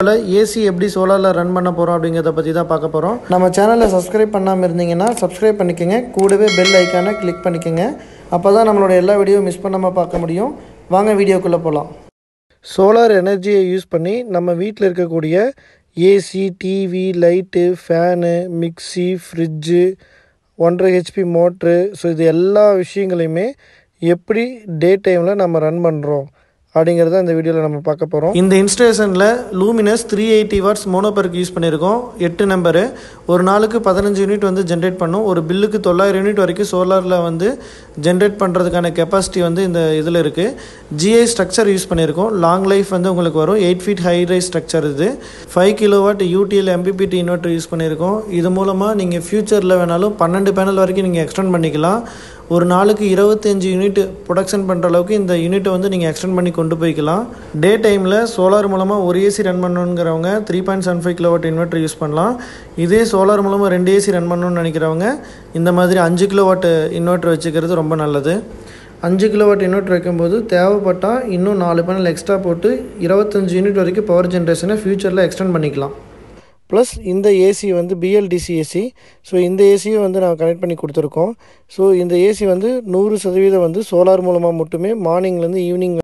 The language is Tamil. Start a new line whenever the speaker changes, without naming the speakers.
ஏசி எப்படி சோலாரில் ரன் பண்ண போகிறோம் அப்படிங்கிறத பற்றி தான் பார்க்க போகிறோம் நம்ம சேனலை சப்ஸ்கிரைப் பண்ணாமல் இருந்தீங்கன்னா சப்ஸ்கிரைப் பண்ணிக்கோங்க கூடவே பெல் ஐக்கானை கிளிக் பண்ணிக்கோங்க அப்போ தான் நம்மளோட எல்லா வீடியோ மிஸ் பண்ணாமல் பார்க்க முடியும் வாங்க வீடியோக்குள்ளே போகலாம் சோலார் எனர்ஜியை யூஸ் பண்ணி நம்ம வீட்டில் இருக்கக்கூடிய AC TV light fan mixie fridge ஒன்றரை ஹெச்பி மோட்ரு ஸோ இது எல்லா விஷயங்களையுமே எப்படி டே டைமில் நம்ம ரன் பண்ணுறோம் அப்படிங்கிறத இந்த வீடியோவில் நம்ம பார்க்க போகிறோம் இந்த இன்ஸ்டலேஷனில் லூமினஸ் த்ரீ எயிட்டி வாட்ஸ் மோனோபருக்கு யூஸ் பண்ணியிருக்கோம் எட்டு நம்பரு ஒரு நாளுக்கு பதினஞ்சு யூனிட் வந்து ஜென்ரேட் பண்ணும் ஒரு பில்லுக்கு தொள்ளாயிரம் யூனிட் வரைக்கும் சோலாரில் வந்து ஜென்ரேட் பண்ணுறதுக்கான கெப்பாசிட்டி வந்து இந்த இதில் இருக்குது ஜிஐ ஸ்ட்ரக்சர் யூஸ் பண்ணியிருக்கோம் லாங் லைஃப் வந்து உங்களுக்கு வரும் eight feet high rise structure இது five kilo watt UTL MPPT inverter use பண்ணியிருக்கோம் இது மூலமாக நீங்கள் ஃப்யூச்சரில் வேணாலும் பன்னெண்டு பேனல் வரைக்கும் நீங்கள் எக்ஸ்டெண்ட் பண்ணிக்கலாம் ஒரு நாளுக்கு இருபத்தஞ்சி யூனிட் ப்ரொடக்ஷன் பண்ணுற அளவுக்கு இந்த யூனிட்டை வந்து நீங்கள் எக்ஸ்டெண்ட் பண்ணி கொண்டு போய்க்கலாம் டே டைமில் சோலார் மூலமாக ஒரு ஏசி ரன் பண்ணணுங்கிறவங்க three point seven five kilowatt inverter use பண்ணலாம் இதே சோலார் மூலமாக ரெண்டு ஏசி ரன் பண்ணணும்னு நினைக்கிறவங்க இந்த மாதிரி அஞ்சு கிலோவாட் இன்வெர்டர் வச்சுக்கிறது ரொம்ப நல்லது அஞ்சு கிலோவாட் இன்வெர்டர் வைக்கும்போது தேவைப்பட்டால் இன்னும் நாலு பேனல் எக்ஸ்ட்ரா போட்டு இருபத்தஞ்சு யூனிட் வரைக்கும் பவர் ஜென்ரேஷனை ஃப்யூச்சரில் எக்ஸ்டெண்ட் பண்ணிக்கலாம் ப்ளஸ் இந்த ஏசி வந்து பிஎல்டிசி ஏசி ஸோ இந்த ஏசியும் வந்து நான் கனெக்ட் பண்ணி கொடுத்துருக்கோம் ஸோ இந்த ஏசி வந்து நூறு சதவீதம் வந்து சோலார் மூலமாக மட்டுமே மார்னிங்லேருந்து ஈவினிங்